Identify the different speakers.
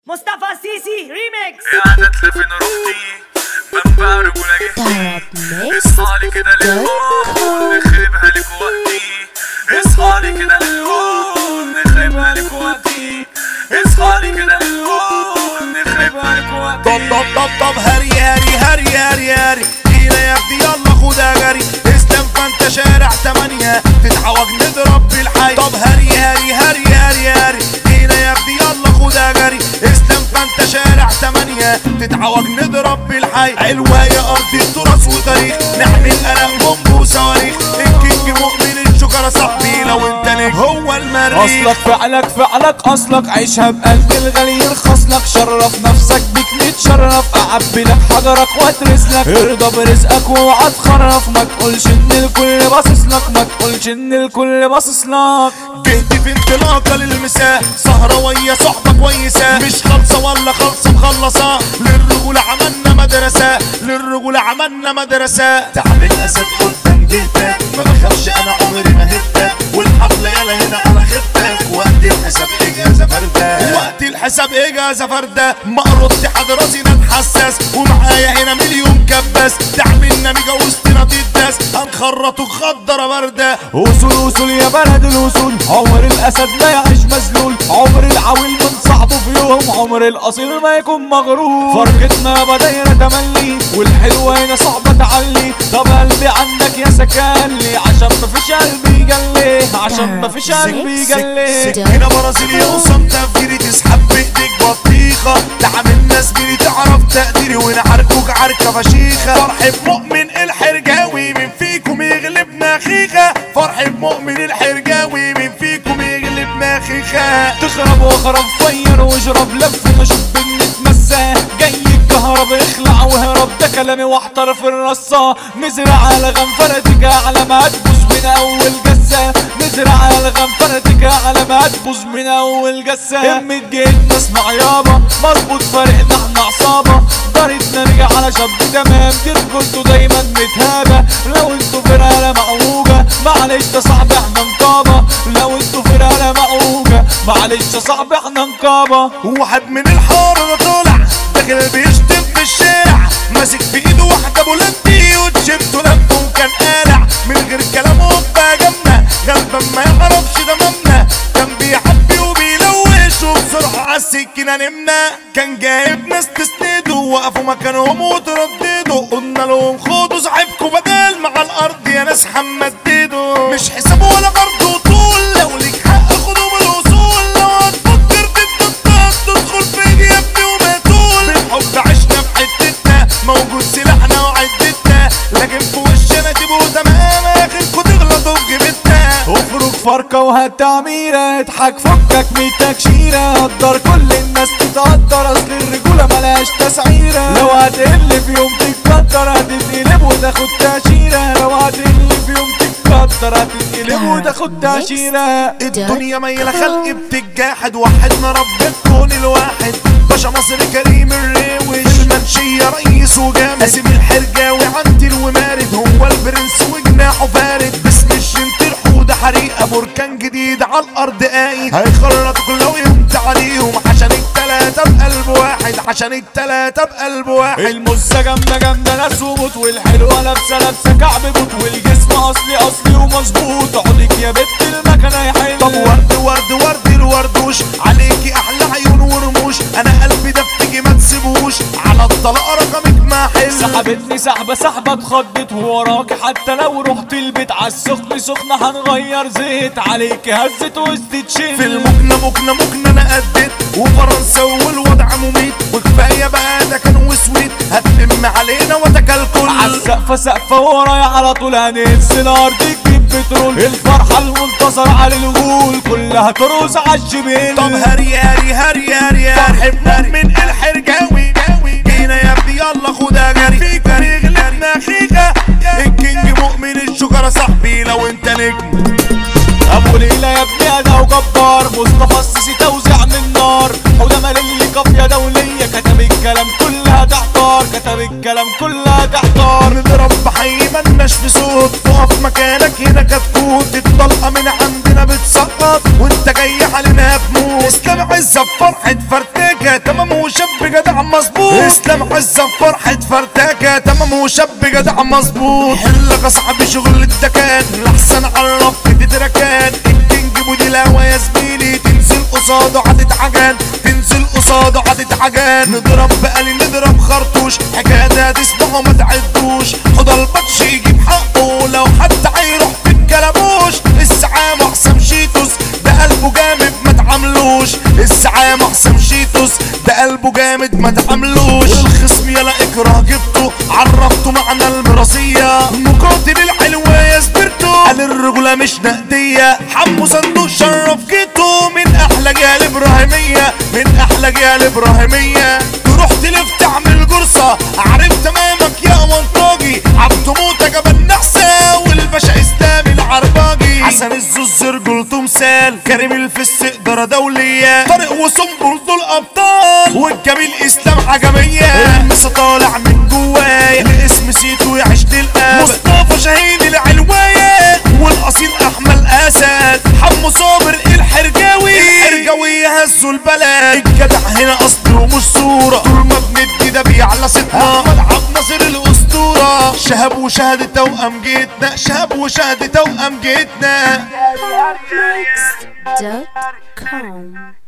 Speaker 1: مصطفى سيسي ريميكس
Speaker 2: قاعدة تلفين رحتي منبع رجولة جهتي اصحالي كده للقول نخربها لك وقتي اصحالي كده للقول نخربها لك وقتي اصحالي كده للقول نخربها لك
Speaker 3: طب
Speaker 2: وقتي
Speaker 3: طب طب طب هري هري هري هري هري هنا يا ابني يلا خدها جري اسلام فانت شارع تمانية تتعوج نضرب بالحي طب هري هري هري هري هري هنا يا ابني يلا خدها جري اسلام فانت شارع تمانية تتعوج نضرب بالحي علوة يا ارض التراث وتاريخ نحمل قلم بومب وصواريخ الكينج مؤمن الشجرة صاحبي لو انت ليك هو المريخ
Speaker 4: اصلك فعلك فعلك اصلك عيشها بقلب الغالي يرخص لك شرف نفسك بيك نتشرف اعبي لك حجرك واترس لك ارضى برزقك واوعى تخرف ما تقولش ان الكل باصص لك ما تقولش ان الكل باصص لك
Speaker 3: جيت في انطلاقة للمساء سهرة ويا صحبة كويسة مش خالصة ولا خالصة مخلصة للرجولة عملنا مدرسة للرجولة عملنا مدرسة تعب الأسد قدام جهتك ما بخافش أنا عمري ما هتك والحفلة يلا هنا على خفتك وقت الحساب إجازة فردة وقت الحساب إجازة فردة مقرض حضراتي نتحسس ومعايا هنا مليون كباس تعملنا ميجا وسطنا تداس هنخرطوا خضرة باردة
Speaker 4: وصول وصول يا بلد الوصول عمر الاسد ما يعيش مذلول عمر العويل من صعبه في يوم عمر الاصيل ما يكون مغرور فرقتنا بدايرة تملي والحلوة هنا صعبة تعلي طب قلبي عندك يا سكالي عشان مفيش قلبي يجلي عشان مفيش قلبي يجلي
Speaker 3: هنا برازيليا وصم تفكيري تسحب بايديك بطيخة تعمل ناس ميري تعرف تقديري ونعاركوك عركة فشيخة فرح بمؤمن الحرجاوي من فيكم يغلبنا خيخة فرح بمؤمن الحرجاوي من فيكم يغلبنا خيخة
Speaker 4: تخرب واخرب فير واشرب لف نشوف بنتمسى جاي الكهرب اخلع وهرب ده كلامي واحتر في الرصة نزرع على غنفرتك على ما هتبوظ من اول جسة نزرع على غنفرتك على ما هتبوظ من اول جسة همة جيتنا اسمع يابا مربوط فرقنا احنا عصابة دارتنا نرجع على شاب تمام ترجلته دايما متهابة لو انتوا فرقة معوجة معلش ده صاحبي احنا نقابة لو انتوا فرقة معوجة معلش يا صاحبي احنا نقابة
Speaker 3: واحد من الحارة طالع داخل بيشتم في الشارع ماسك في ايده واحدة بولندي وتيشيرته لف وكان قالع من غير كلام وقفة جنة غلبان ما يعرفش دمامنا كان بيحبي وبيلوش وبسرعة عالسكينة نمنا كان جايب ناس تسنده وقفوا مكانهم وترددوا قلنا لهم خدوا صاحبكوا بدل مع الارض يا ناس حمددوا مش حساب ولا برضه طول لو ليك حق خدوا من الاصول لو هتفكر تتنطط تدخل فين يا ابني وما تقول بالحب عشنا في حتتنا موجود سلاحنا وعدتنا لكن في وشنا تبقوا تمام اخركوا تغلطوا في جبتنا
Speaker 4: افرك فرقة وهات تعميرة اضحك فكك من تكشيرة قدر كل الناس تتقدر اصل الرجولة ملهاش تسعيرة لو هتقل في يوم تتقدر هتتقلب وتاخد تأشيرة لو هتقل في يوم تتقدر هتتقلب وتاخد تأشيرة
Speaker 3: الدنيا ميلة خلق بتتجاحد وحدنا رب الكون الواحد باشا مصر كريم الروش المنشية رئيس وجامد قاسم الحرجاوي عندي الومارد هو البرنس وجناحه فارد باسم الجنت الحودة حريقة بركان جديد على الأرض قايد هيخرطوا كلهم يمت عليهم عشان التلاتة بقلب واحد عشان التلاتة بقلب واحد
Speaker 4: المزة جامدة جامدة ناس وبوت والحلوة لابسة لابسة كعب بوت والجسم أصلي أصلي ومظبوط عودك يا بت المكنة يا حلو
Speaker 3: طب ورد ورد ورد الوردوش عليكي احلى عيون ورموش انا قلبي ده بتيجي ما تسيبوش على الطلاق رقمك ما حلو
Speaker 4: سحبتني سحبة سحبة اتخضت وراك حتى لو رحت البيت عالسخن سخنة هنغير زيت عليك هزت وستتشيل
Speaker 3: في المكنة مكنة مكنة انا قدت وفرنسا والوضع مميت وكفاية بقى ده كان وسويت هتلم علينا وتكلكل
Speaker 4: عالسقفة سقفة ورايا على طول هنهز الأرض تجيب بترول الفرحة المنتصرة على الغول كلها ترقص عالجبين
Speaker 3: طب هري هري هري هري هري من الحرجاوي جينا يا ابني يلا خدها جري فيك يغلبنا خيخة الكينج مؤمن الشجرة صاحبي لو انت نجم
Speaker 4: ابو ليلى يا ابني انا وجبار مصطفى السيسي توزيع من نار حوده مللي قافيه دوليه كتب الكلام كلها تحتار كتب الكلام كلها تحتار
Speaker 3: نضرب بحي ملناش في صوت تقف مكانك هنا كتكوت الطلقة من عندنا بتسقط وانت جاي علينا بموت اسلام عزة بفرحة فرتكة تمام وشاب جدع مظبوط اسلام عزة فرحة فرتاكة تمام وشاب جدع مظبوط حلك صاحبي شغل الدكان لحسن عرف تتركان الكينج بودي الهوا يا زميلي تنزل قصاده هتتعجن تنزل قصاده هتتعجن نضرب بقالي نضرب خرطوش حكاية تسمعوا ما تعدوش خد البطش يجيب حقه لو حد هيروح في الكلاموش الزعامة حسام شيتوس ده قلبه جامد ما تعاملوش الزعامة حسام شيتوس ده قلبه جامد ما تعاملوش الخصم يلا اكره جبته عرفته معنى المراسية مقاتل الحلوة يا سبرتو قال الرجولة مش نقدية حمو صندوق شرف جيته من احلى جيال ابراهيمية من احلى جيال ابراهيمية تروح تلف تعمل جرصة عارف تمامك يا منطاجي عبد موتة جبل نحسة والباشا اسلامي العرباجي حسن الزوز رجولته مثال كريم الفس إدارة دولية طارق وسنبل دول أبطال والجميل إسلام عجمية المس طالع من جوايا الاسم سيتو يعيش للأبد مصطفى شاهين العلواية والأصيل أحمد أسد حمو صابر الحرجاوي الحرجاوي هزوا البلد الجدع هنا أصل ومش صورة طول ما بندي ده بيعلى ستنا أحمد عبد الناصر الأسطورة شهاب وشهد توأم جيتنا شهاب وشهد توأم جيتنا
Speaker 5: dot com